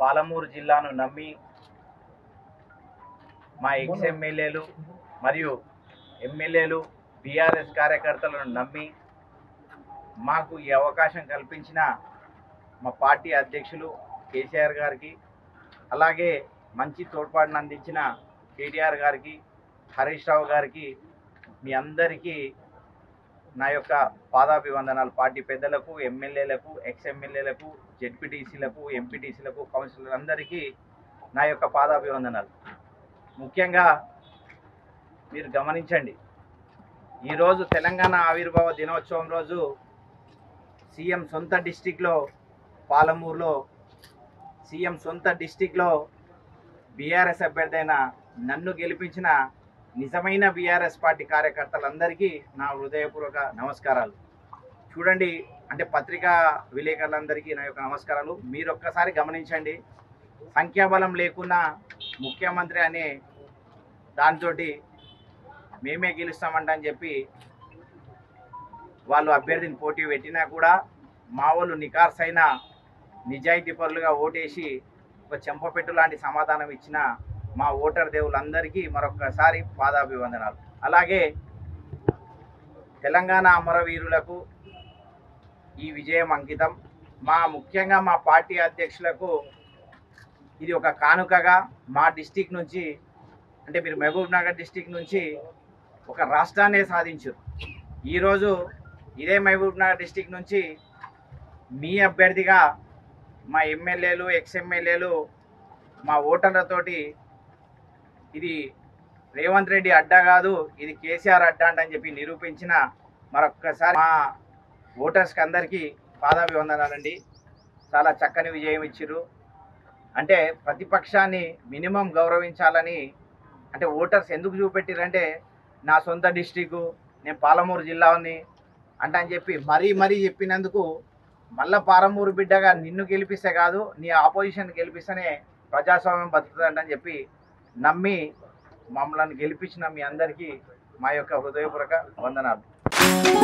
పాలమూరు జిల్లాను నమ్మి మా ఎక్స్ ఎమ్మెల్యేలు మరియు ఎమ్మెల్యేలు బీఆర్ఎస్ కార్యకర్తలను నమ్మి మాకు ఈ అవకాశం కల్పించిన మా పార్టీ అధ్యక్షులు కేసీఆర్ గారికి అలాగే మంచి తోడ్పాటును అందించిన కేటీఆర్ గారికి హరీష్ రావు గారికి మీ అందరికీ నా యొక్క పాదాభివందనాలు పార్టీ పెద్దలకు ఎమ్మెల్యేలకు ఎక్స్ ఎమ్మెల్యేలకు జెడ్పీటీసీలకు ఎంపీటీసీలకు కౌన్సిలర్లందరికీ నా యొక్క పాదాభివందనాలు ముఖ్యంగా మీరు గమనించండి ఈరోజు తెలంగాణ ఆవిర్భావ దినోత్సవం రోజు సీఎం సొంత డిస్టిక్లో పాలమూరులో సీఎం సొంత డిస్టిక్లో బీఆర్ఎస్ అభ్యర్థి అయిన నన్ను గెలిపించిన నిజమైన బీఆర్ఎస్ పార్టీ కార్యకర్తలందరికీ నా హృదయపూర్వక నమస్కారాలు చూడండి అంటే పత్రికా విలేకరులందరికీ నా యొక్క నమస్కారాలు మీరు ఒక్కసారి గమనించండి సంఖ్యాబలం లేకున్నా ముఖ్యమంత్రి అనే దాంతో మేమే గెలుస్తామంట అని చెప్పి వాళ్ళు అభ్యర్థిని పోటీ పెట్టినా కూడా మా వాళ్ళు నికార్సైన నిజాయితీ పరులుగా ఓటేసి ఒక చెంపపెట్టు లాంటి సమాధానం ఇచ్చిన మా ఓటర్ దేవులందరికీ మరొకసారి పాదాభివందనాలు అలాగే తెలంగాణ అమరవీరులకు ఈ విజయం అంకితం మా ముఖ్యంగా మా పార్టీ అధ్యక్షులకు ఇది ఒక కానుకగా మా డిస్టిక్ నుంచి అంటే మీరు మహబూబ్ నగర్ డిస్టిక్ నుంచి ఒక రాష్ట్రాన్నే సాధించారు ఈరోజు ఇదే మహబూబ్ నగర్ డిస్టిక్ నుంచి మీ అభ్యర్థిగా మా ఎమ్మెల్యేలు ఎక్స్ ఎమ్మెల్యేలు మా ఓటర్లతోటి ఇది రేవంత్ రెడ్డి అడ్డా కాదు ఇది కేసీఆర్ అడ్డా అంటని చెప్పి నిరూపించిన మరొక్కసారి మా ఓటర్స్కి అందరికీ పాదాభివందనాలండి చాలా చక్కని విజయం ఇచ్చిర్రు అంటే ప్రతిపక్షాన్ని మినిమం గౌరవించాలని అంటే ఓటర్స్ ఎందుకు చూపెట్టిరంటే నా సొంత డిస్టిక్ నేను పాలమూరు జిల్లాని అంటే అని చెప్పి మరీ మరీ చెప్పినందుకు మళ్ళా పాలమూరు బిడ్డగా నిన్ను గెలిపిస్తే కాదు నీ ఆపోజిషన్ గెలిపిస్తేనే ప్రజాస్వామ్యం బతుకుతుందని చెప్పి నమ్మి మమ్మల్ని గెలిపించిన మీ అందరికీ మా యొక్క హృదయపూర్వక వందనాలు